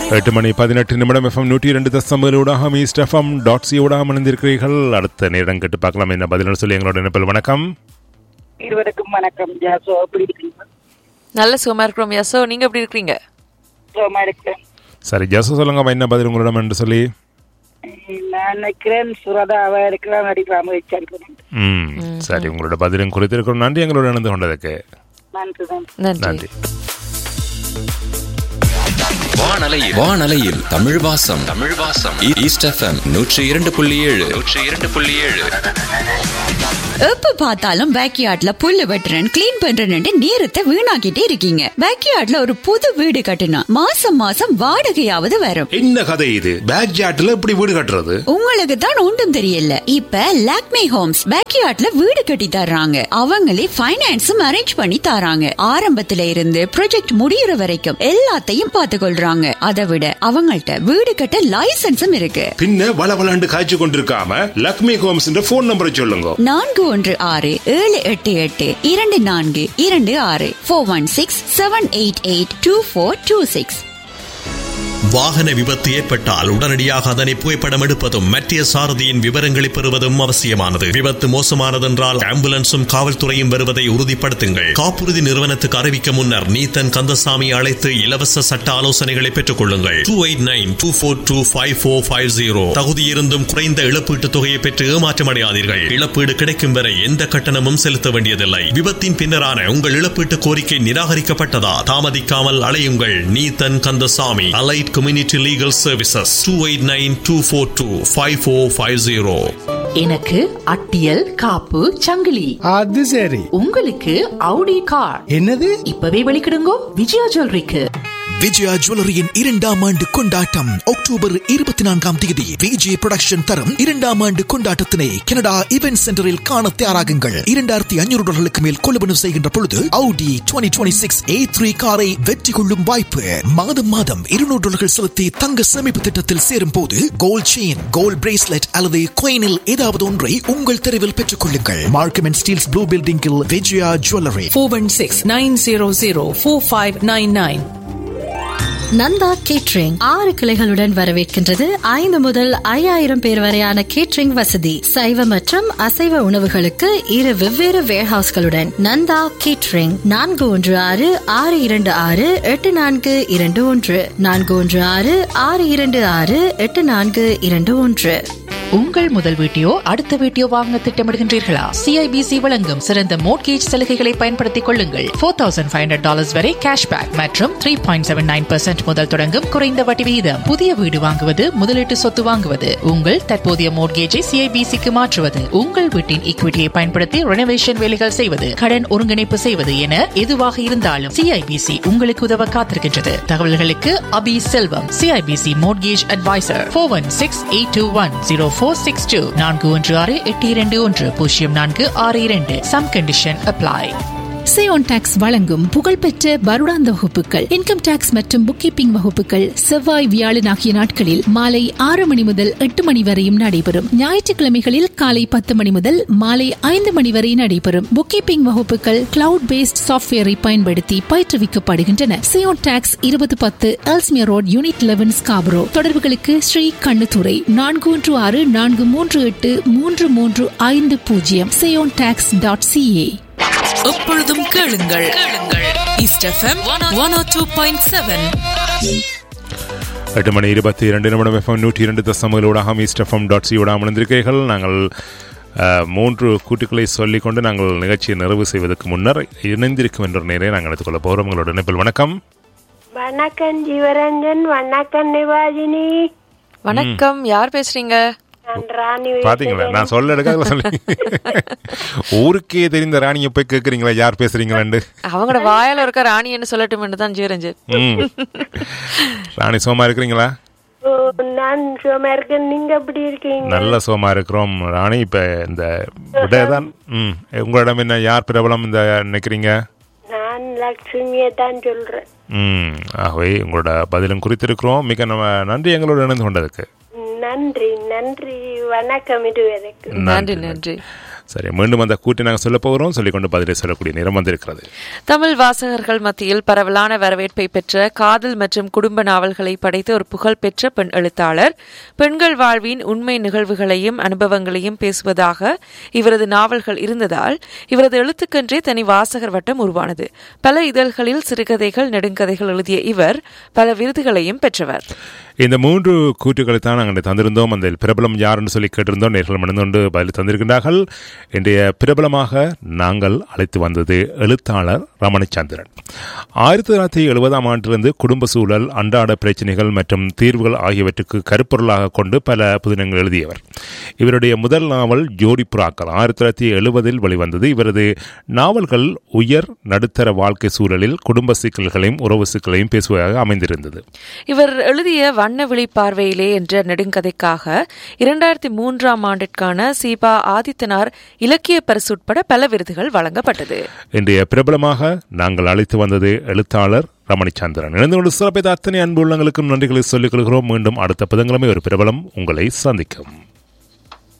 எட்டு மணி பதினெட்டு நிமிடம் எஃப்எம் நூற்றி இரண்டு தசமலூடாக ஈஸ்ட் எஃப்எம் டாட் சியோடாக இணைந்திருக்கிறீர்கள் அடுத்த நேரம் கேட்டு பார்க்கலாம் என்ன பதில் சொல்லி எங்களோட நினைப்பில் வணக்கம் இருவருக்கும் வணக்கம் ஜாசோ எப்படி இருக்கீங்க நல்ல சுகமா இருக்கிறோம் யசோ நீங்க எப்படி இருக்கிறீங்க சுகமா இருக்கிறேன் சரி ஜசு சொல்லுங்க என்ன பதில் உங்களிடம் என்று சொல்லி நான் நினைக்கிறேன் சுரதாவா இருக்கிறான் நடிக்கிறாம வச்சிருக்கிறேன் ம் சரி உங்களோட பதிலும் குறித்திருக்கிறோம் நன்றி எங்களோட இணைந்து கொண்டதுக்கு நன்றி நன்றி நன்றி நன்றி வானலையில் வானலையில் தமிழ் வாசம் தமிழ் வாசம் ஈ- ஈஸ்ட் எஃப்எம் நூற்றி இரண்டு புள்ளி ஏழு நூற்றி இரண்டு புள்ளி ஏழு எப்ப பார்த்தாலும் பேக்யார்ட்ல புல்லு வெட்டுறேன் கிளீன் பண்றேன்னு நேரத்தை வீணாக்கிட்டே இருக்கீங்க பேக்யார்ட்ல ஒரு புது வீடு கட்டினா மாசம் மாசம் வாடகையாவது வரும் என்ன கதை இது பேக் ஜாட்ல எப்படி வீடு கட்டுறது உங்களுக்கு தான் ஒன்றும் தெரியல இப்ப லாக்மே ஹோம்ஸ் பேக்யார்ட்ல வீடு கட்டி தர்றாங்க அவங்களே ஃபைனான்ஸும் அரேஞ்ச் பண்ணி தராங்க ஆரம்பத்துல இருந்து ப்ராஜெக்ட் முடியற வரைக்கும் எல்லாத்தையும் பார்த்து கொள்றாங்க அதை விட அவங்கள்ட்ட வீடு கட்ட லைசன்ஸும் இருக்கு பின்ன வள வளண்டு காய்ச்சி கொண்டிருக்காம லக்ஷ்மி ஹோம்ஸ் ஃபோன் நம்பரை சொல்லுங்க நான்கு ஒன்று ஆறு ஏழு எட்டு எட்டு இரண்டு நான்கு இரண்டு ஆறு four one six seven eight eight two four two six வாகன விபத்து ஏற்பட்டால் உடனடியாக அதனை புகைப்படம் எடுப்பதும் மற்ற சாரதியின் விவரங்களை பெறுவதும் அவசியமானது விபத்து மோசமானதென்றால் ஆம்புலன்ஸும் காவல்துறையும் வருவதை உறுதிப்படுத்துங்கள் காப்புறுதி நிறுவனத்துக்கு அறிவிக்க முன்னர் நீத்தன் கந்தசாமி அழைத்து இலவச சட்ட ஆலோசனைகளை பெற்றுக் கொள்ளுங்கள் two eight nine two four two five four five zero தகுதியிருந்தும் குறைந்த இழப்பீட்டுத் தொகையை பெற்று ஏமாற்றமடையாதீர்கள் இழப்பீடு கிடைக்கும் வரை எந்த கட்டணமும் செலுத்த வேண்டியதில்லை விபத்தின் பின்னரான உங்கள் இழப்பீட்டு கோரிக்கை நிராகரிக்கப்பட்டதா தாமதிக்காமல் அலையுங்கள் Neethan Kandasamy allied community legal services two eight nine two four two five four five zero எனக்கு அட்டியல் காப்பு சங்கிலி அது சரி உங்களுக்கு அவுடி கார் என்னது இப்பவே வெளிக்கிடுங்கோ விஜயா ஜுவல்லரிக்கு விஜயா ஜுவல்லரியின் இரண்டாம் ஆண்டு கொண்டாட்டம் அக்டோபர் இருபத்தி நான்காம் தேதி விஜய் புரொடக்ஷன் தரும் இரண்டாம் ஆண்டு கொண்டாட்டத்தினை கனடா இவென்ட் சென்டரில் காண தயாராகுங்கள் இரண்டாயிரத்தி ஐநூறு டாலர்களுக்கு மேல் கொள்வனவு செய்கின்ற பொழுது Audi twenty twenty six A three காரை வெற்றி கொள்ளும் வாய்ப்பு மாதம் மாதம் இருநூறு டாலர்கள் செலுத்தி தங்க சேமிப்பு திட்டத்தில் சேரும் போது கோல்ட் செயின் கோல்ட் பிரேஸ்லெட் அல்லது கோயினில் ஏதாவது ஒன்றை உங்கள் தெருவில் பெற்றுக் கொள்ளுங்கள் மார்க்கம் அண்ட் ஸ்டீல்ஸ் ப்ளூ பில்டிங்கில் Vijaya jewellery four one six nine zero zero four five nine nine. Nanda catering ஆறு கிளைகளுடன் வரவேற்கின்றது ஐந்து முதல் ஐயாயிரம் பேர் வரையான கேட்ரிங் வசதி சைவ மற்றும் அசைவ உணவுகளுக்கு இரு வெவ்வேறு வேர்ஹவுஸ்களுடன் நந்தா கேட்ரிங் நான்கு ஒன்று ஆறு ஆறு இரண்டு ஆறு எட்டு நான்கு இரண்டு ஒன்று நான்கு ஒன்று ஆறு ஆறு இரண்டு ஆறு எட்டு நான்கு இரண்டு ஒன்று உங்கள் முதல் வீட்டையோ அடுத்த வீட்டையோ வாங்க திட்டமிடுகின்றீர்களா சிஐபிசி வழங்கும் சிறந்த மோட்கேஜ் சலுகைகளை பயன்படுத்திக் கொள்ளுங்கள் four thousand five hundred dollars வரை கேஷ்பேக் மற்றும் த்ரீ பாயிண்ட் செவன் நைன் முதல் தொடங்கும் குறைந்த வட்டி விகிதம் புதிய வீடு வாங்குவது முதலீட்டு சொத்து வாங்குவது உங்கள் தற்போதைய மோட்கேஜை சிஐபிசிக்கு மாற்றுவது உங்கள் வீட்டின் ஈக்விட்டியை பயன்படுத்தி ரெனோவேஷன் வேலைகள் செய்வது கடன் ஒருங்கிணைப்பு செய்வது என எதுவாக இருந்தாலும் சிஐபிசி உங்களுக்கு உதவ காத்திருக்கின்றது தகவல்களுக்கு Abi Selvam CIBC mortgage adviser four one six eight two one zero four six two நான்கு ஒன்று ஆறு எட்டு இரண்டு ஒன்று பூஜ்ஜியம் நான்கு ஆறு இரண்டு some condition apply Zion tax வழங்கும் புகழ்பெற்ற வருடாந்த வகுப்புகள் இன்கம் டாக்ஸ் மற்றும் புக் கீப்பிங் வகுப்புகள் செவ்வாய் வியாழன் ஆகிய நாட்களில் மாலை ஆறு மணி முதல் எட்டு மணி வரையும் நடைபெறும் ஞாயிற்றுக்கிழமைகளில் காலை பத்து மணி முதல் மாலை ஐந்து மணி வரை நடைபெறும் புக் கீப்பிங் வகுப்புகள் கிளவுட் பேஸ்ட் சாஃப்ட்வேரை பயன்படுத்தி பயிற்றுவிக்கப்படுகின்றன சியோன் டாக்ஸ் இருபது பத்து Ellesmere road unit eleven Scarborough தொடர்புகளுக்கு ஸ்ரீ கண்ணுத்துறை நான்கு ஒன்று ஆறு நான்கு மூன்று எட்டு மூன்று மூன்று ஐந்து பூஜ்ஜியம் சியோன் டாக்ஸ் டாட் சிஏ எப்பொழுதும் கேளுங்கள் கேளுங்கள் East FM one O two point seven எட்டு மணி இருபத்தி இரண்டு நிமிடம் எஃப்எம் நூற்றி இரண்டு தசமகளோடாக ஈஸ்ட் எஃப்எம் டாட் சியோடாக இணைந்திருக்கிறீர்கள் நாங்கள் அஹ், மூன்று கூட்டுக்களை சொல்லிக்கொண்டு நாங்கள் நிகழ்ச்சியை நிறைவு செய்வதற்கு முன்னர் இணைந்திருக்கும் என்ற நேரை நாங்கள் எடுத்துக்கொள்ள போகிறோம் உங்களோட இணைப்பில் வணக்கம் வணக்கம் ஜீவரஞ்சன் வணக்கம் நிவாஜினி வணக்கம் யார் பேசுறீங்க நான் ராணி பாத்தீங்களா நான் சொல்ல எடுக்காத சொல்லி ஊருக்கே தெரிந்த ராணியை போய் கேக்குறீங்களா யார் பேசுறீங்களாண்டு அவங்களோட வாயால இருக்க ராணின்னு சொல்லட்டும் தான் ஜீரஞ்சன் ம் ராணி சோமா இருக்கிறீங்களா ஓ, நான் சும்மா இருக்கேன் நீங்க எப்படி இருக்கீங்க நல்ல சோமா இருக்கிறோம் ராணி இப்ப இந்த விடதான் ம் உங்களிடம் என்ன யார் பிரபலம் இந்த நினைக்கிறீங்க நான் லட்சுமியை தான் சொல்றேன் ம் ஆகவே உங்களோட பதிலும் குறித்திருக்கிறோம் மிக நம்ம நன்றி எங்களோட இணைந்து கொண்டதுக்கு நன்றி நன்றி வணக்கம் இதுவரைக்கும் நன்றி நன்றி சரி மீண்டும் அந்த கூட்டி நாங்கள் சொல்ல போகிறோம் சொல்லிக்கொண்டு பதிலை சொல்லக்கூடிய நேரம் வந்திருக்கிறது தமிழ் வாசகர்கள் மத்தியில் பரவலான வரவேற்பை பெற்ற காதல் மற்றும் குடும்ப நாவல்களை படைத்த ஒரு புகழ்பெற்ற பெண் எழுத்தாளர் பெண்கள் வாழ்வின் உண்மை நிகழ்வுகளையும் அனுபவங்களையும் பேசுவதாக இவரது நாவல்கள் இருந்ததால் இவரது எழுத்துக்கென்றே தனி வாசகர் வட்டம் உருவானது பல இதழ்களில் சிறுகதைகள் நெடுங்கதைகள் எழுதிய இவர் பல விருதுகளையும் பெற்றவர் இந்த மூன்று கூற்றுகளை தான் நாங்கள் தந்திருந்தோம் அந்த பிரபலம் யாருன்னு சொல்லி கேட்டிருந்தோம் நேர்கள் மணிந்து பதில் தந்திருக்கின்றார்கள் இன்றைய பிரபலமாக நாங்கள் அழைத்து வந்தது எழுத்தாளர் ரமணிச்சந்திரன் ஆயிரத்தி தொள்ளாயிரத்தி எழுபதாம் ஆண்டிலிருந்து குடும்ப சூழல் அன்றாட பிரச்சனைகள் மற்றும் தீர்வுகள் ஆகியவற்றுக்கு கருப்பொருளாக கொண்டு பல புதினங்கள் எழுதியவர் இவருடைய முதல் நாவல் ஜோடி புறாக்கள் ஆயிரத்தி தொள்ளாயிரத்தி எழுபதில் வெளிவந்தது இவரது நாவல்கள் உயர் நடுத்தர வாழ்க்கை சூழலில் குடும்ப சிக்கல்களையும் உறவு சிக்கலையும் பேசுவதாக அமைந்திருந்தது இவர் எழுதிய வண்ண விழிப்பார்வையிலே என்ற நெடுங்கதைக்காக இரண்டாயிரத்தி மூன்றாம் ஆண்டிற்கான சீபா ஆதித்தனார் இலக்கிய பரிசு உட்பட பல விருதுகள் வழங்கப்பட்டது இன்றைய பிரபலமாக நாங்கள் அழைத்து வந்தது எழுத்தாளர் ரமணிச்சந்திரன் இணைந்து கொண்டு சிறப்பை அத்தனை அன்பு உள்ளங்களுக்கும் நன்றிகளை சொல்லிக் கொள்கிறோம் மீண்டும் அடுத்த புதன்கிழமை ஒரு பிரபலம் உங்களை சந்திக்கும்